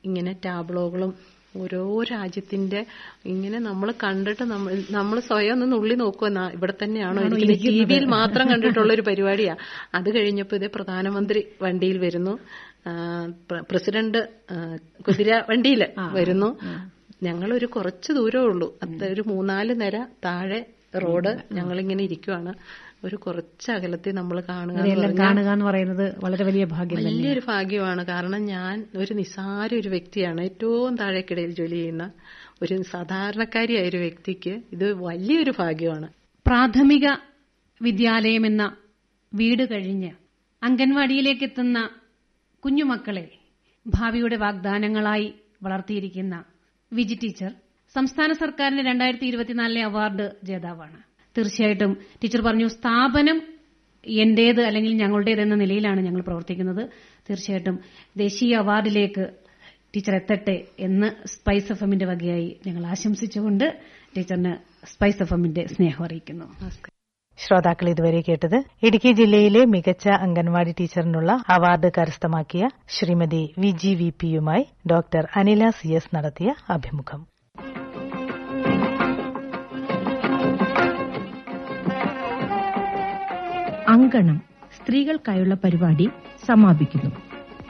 ഇങ്ങനെ ടാബ്ലോകളും ഓരോ രാജ്യത്തിന്റെ ഇങ്ങനെ നമ്മൾ കണ്ടിട്ട് നമ്മൾ നമ്മൾ സ്വയം ഒന്ന് നുള്ളി നോക്കുക ഇവിടെ തന്നെയാണോ ടി വിയിൽ മാത്രം കണ്ടിട്ടുള്ള ഒരു പരിപാടിയാ അത് കഴിഞ്ഞപ്പോൾ ഇതേ പ്രധാനമന്ത്രി വണ്ടിയിൽ വരുന്നു ആ, പ്ര- പ്രസിഡന്റ് ആ, കുതിര വണ്ടിയിൽ വരുന്നു ഞങ്ങളൊരു കുറച്ച് ദൂരമേ ഉള്ളൂ അത്ര ഒരു മൂന്നാല് നിര താഴെ റോഡ് ഞങ്ങളിങ്ങനെ ഇരിക്കുവാണ് ഒരു കുറച്ച് അകലത്തിൽ നമ്മൾ കാണുക എന്ന് ഇതെല്ലാം പറഞ്ഞാൽ കാണുക എന്ന് പറയുന്നത് വളരെ വലിയ ഭാഗ്യം തന്നെ വലിയൊരു ഭാഗ്യമാണ് കാരണം ഞാൻ ഒരു നിസാര ഒരു വ്യക്തിയാണ് ഏറ്റവും താഴേക്കിടയിൽ ജോലി ചെയ്യുന്ന ഒരു സാധാരണക്കാരിയായ ഒരു വ്യക്തിക്ക് ഇത് വലിയൊരു ഭാഗ്യമാണ് പ്രാഥമിക വിദ്യാലയം എന്ന വീട് കഴിഞ്ഞ് അംഗൻവാടിയിലേക്ക് എത്തുന്ന കുഞ്ഞുമക്കളെ ഭാവിയുടെ വാഗ്ദാനങ്ങളായി വളർത്തിയിരിക്കുന്ന വിജി ടീച്ചർ സംസ്ഥാന സർക്കാരിന്റെ രണ്ടായിരത്തി ഇരുപത്തിനാലിലെ അവാർഡ് ജേതാവാണ് തീർച്ചയായിട്ടും ടീച്ചർ പറഞ്ഞു സ്ഥാപനം എന്റേത് അല്ലെങ്കിൽ ഞങ്ങളുടേത് എന്ന നിലയിലാണ് ഞങ്ങൾ പ്രവർത്തിക്കുന്നത് തീർച്ചയായിട്ടും ദേശീയ അവാർഡിലേക്ക് ടീച്ചർ എത്തട്ടെ എന്ന് സ്പൈസ് എഫ് എമ്മിന്റെ വകയായി ഞങ്ങൾ ആശംസിച്ചുകൊണ്ട് ടീച്ചറിന് സ്പൈസ് എഫ് എമ്മിന്റെ സ്നേഹം അറിയിക്കുന്നു ശ്രോതാക്കൾ ഇതുവരെ കേട്ടത് ഇടുക്കി ജില്ലയിലെ മികച്ച അംഗൻവാടി ടീച്ചറിനുള്ള അവാർഡ് കരസ്ഥമാക്കിയ ശ്രീമതി വി ജി വി പിയുമായി ഡോക്ടർ അനില സി എസ് നടത്തിയ അഭിമുഖം അങ്കണം സ്ത്രീകൾക്കായുള്ള പരിപാടി സമാപിക്കുന്നു